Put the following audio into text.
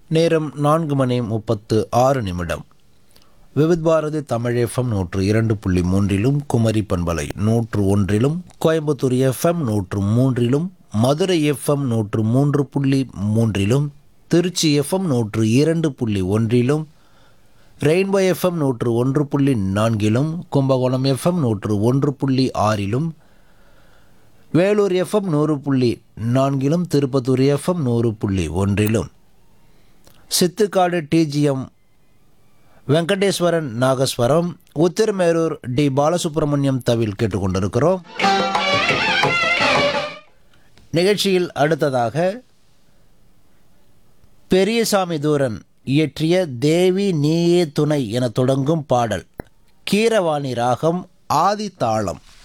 நேரம் நான்கு மணி முப்பத்து ஆறு நிமிடம் விவித் பாரதி தமிழ் எஃப்எம் நூற்று இரண்டு புள்ளி மூன்றிலும் குமரி பண்பலை நூற்று ஒன்றிலும் கோயம்புத்தூர் எஃப்எம் நூற்று மூன்றிலும் மதுரை எஃப்எம் நூற்று மூன்று புள்ளி மூன்றிலும் திருச்சி எஃப்எம் நூற்று இரண்டு புள்ளி ஒன்றிலும் ரெயின்போ எஃப்எம் நூற்று ஒன்று புள்ளி நான்கிலும் கும்பகோணம் எஃப்எம் நூற்று ஒன்று புள்ளி ஆறிலும் வேலூர் எஃப்எம் நூறு புள்ளி நான்கிலும் திருப்பத்தூர் எஃப்எம் நூறு புள்ளி ஒன்றிலும் சித்துக்காடு டிஜிஎம் வெங்கடேஸ்வரன் நாகஸ்வரம் உத்திரமேரூர் டி பாலசுப்ரமணியம் தவில் கேட்டுக்கொண்டிருக்கிறோம் நிகழ்ச்சியில் அடுத்ததாக பெரியசாமி தூரன் இயற்றிய தேவி நீயே துணை என தொடங்கும் பாடல் கீரவாணி ராகம் ஆதி தாளம்